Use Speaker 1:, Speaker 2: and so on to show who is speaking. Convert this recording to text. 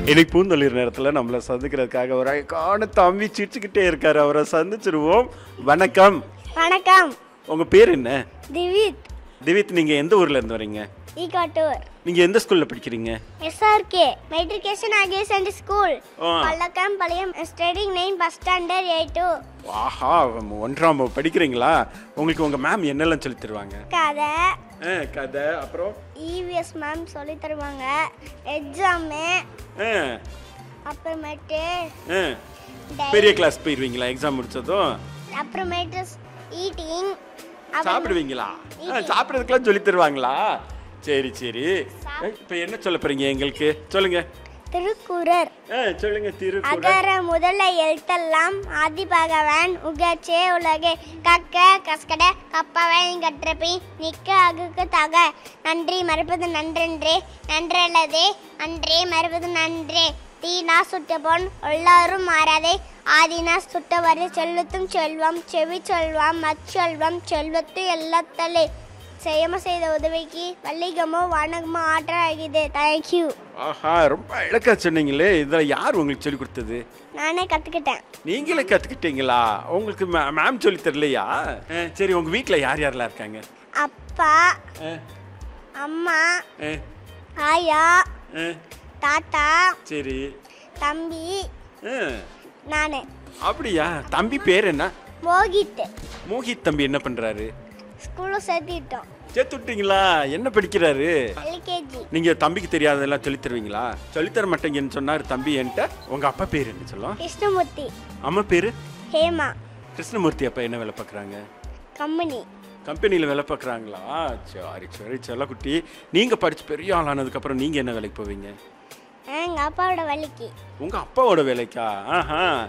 Speaker 1: இன்னைக்கு பூந்தொழில் நேரத்தில் நம்மளை சந்திக்கிறதுக்காக ஒரு அழகான தம்பி சிரிச்சுக்கிட்டே இருக்காரு அவரை சந்திச்சிருவோம் வணக்கம்
Speaker 2: வணக்கம்
Speaker 1: உங்க பேர் என்ன
Speaker 2: திவித்
Speaker 1: திவித் நீங்க எந்த ஊர்ல இருந்து வரீங்க
Speaker 2: ஈகாட்டூர்
Speaker 1: நீங்க எந்த ஸ்கூல்ல படிக்கிறீங்க
Speaker 2: எஸ்ஆர்கே மெட்ரிகேஷன் ஆகிய சென்ட் ஸ்கூல்
Speaker 1: ஆ.
Speaker 2: பல்லக்கம் பாளையம் ஸ்டடிங் நைன் பஸ் ஸ்டாண்டர்ட் ஏ டூ
Speaker 1: ஆஹா ஒன்றாம் வகுப்பு படிக்கிறீங்களா உங்களுக்கு உங்க மேம் என்னெல்லாம் சொல்லி தருவாங்க
Speaker 2: கதை
Speaker 1: ஆ, கதை அப்புறம்
Speaker 2: இவிஎஸ் மேம் சொல்லி தருவாங்க எக்ஸாமு
Speaker 1: ஆ,
Speaker 2: அப்புறமேட்டு
Speaker 1: ஆ. பெரிய கிளாஸ் போயிருவீங்களா எக்ஸாம் முடிச்சதும்
Speaker 2: அப்புறமேட்டு ஈட்டிங்
Speaker 1: சாப்பிடுவீங்களா ஆ, சாப்பிடுறதுக்கெல்லாம் சொல்லி தருவாங்களா சரி சரி இப்போ என்ன சொல்ல போறீங்க எங்களுக்கு சொல்லுங்க
Speaker 2: திருக்குறர்
Speaker 1: ஆ, சொல்லுங்க திருக்குறள்
Speaker 2: அகர முதல எழுத்தெல்லாம் ஆதி பகவான் உகச்சே உலகே கக்க கஸ்கட கப்பவன் கற்றபி நிக்க அகுக்கு தக நன்றி மறுப்பது நன்றென்றே நன்றல்லதே அன்றே மறுப்பது நன்றே தீனா சுட்ட பொன் எல்லாரும் மாறாதே ஆதினா சுட்டவரை செல்வத்தும் செல்வம் செவி செல்வம் மச்செல்வம் செல்வத்து எல்லாத்தலே செய்யம செய்த உதவிக்கு வள்ளிகமோ வணக்கமோ ஆற்றல் ஆகிது தேங்க்யூ
Speaker 1: ஆஹா ரொம்ப அழகா சொன்னீங்களே இதில் யார் உங்களுக்கு சொல்லி கொடுத்தது
Speaker 2: நானே கற்றுக்கிட்டேன்
Speaker 1: நீங்களே கற்றுக்கிட்டீங்களா உங்களுக்கு மேம் சொல்லி தரலையா ஆ, சரி உங்க வீட்டில் யார் யாரெல்லாம் இருக்காங்க
Speaker 2: அப்பா
Speaker 1: ஆ,
Speaker 2: அம்மா
Speaker 1: ஆ,
Speaker 2: ஆயா
Speaker 1: ஆ,
Speaker 2: தாத்தா
Speaker 1: சரி
Speaker 2: தம்பி
Speaker 1: ஆ,
Speaker 2: நான்
Speaker 1: அப்படியா தம்பி பேர் என்ன
Speaker 2: மோகித்
Speaker 1: மோகித் தம்பி என்ன பண்றாரு
Speaker 2: ஸ்கூலில் சேர்த்திட்டோம்
Speaker 1: சேர்த்து விட்டீங்களா என்ன படிக்கிறாரு
Speaker 2: எல்கேஜி
Speaker 1: நீங்க தம்பிக்கு தெரியாததெல்லாம் சொல்லித் தருவீங்களா சொல்லித் தர மாட்டேங்கன்னு சொன்னார் தம்பி என்கிட்ட உங்க அப்பா பேர் என்ன சொல்லும்
Speaker 2: கிருஷ்ணமூர்த்தி
Speaker 1: அம்மா பேரு
Speaker 2: ஹேமா
Speaker 1: கிருஷ்ணமூர்த்தி அப்பா என்ன வேலை பார்க்குறாங்க
Speaker 2: கம்பெனி
Speaker 1: கம்பெனியில் வேலை பார்க்குறாங்களா சரி சரி செல்லக்குட்டி நீங்கள் படிச்சு பெரிய ஆள் ஆனதுக்கப்புறம் நீங்கள் என்ன வேலைக்கு போவீங்க
Speaker 2: எங்கள் அப்பாவோட வலிக்கு
Speaker 1: உங்கள் அப்பாவோட வேலைக்கா ஆஹா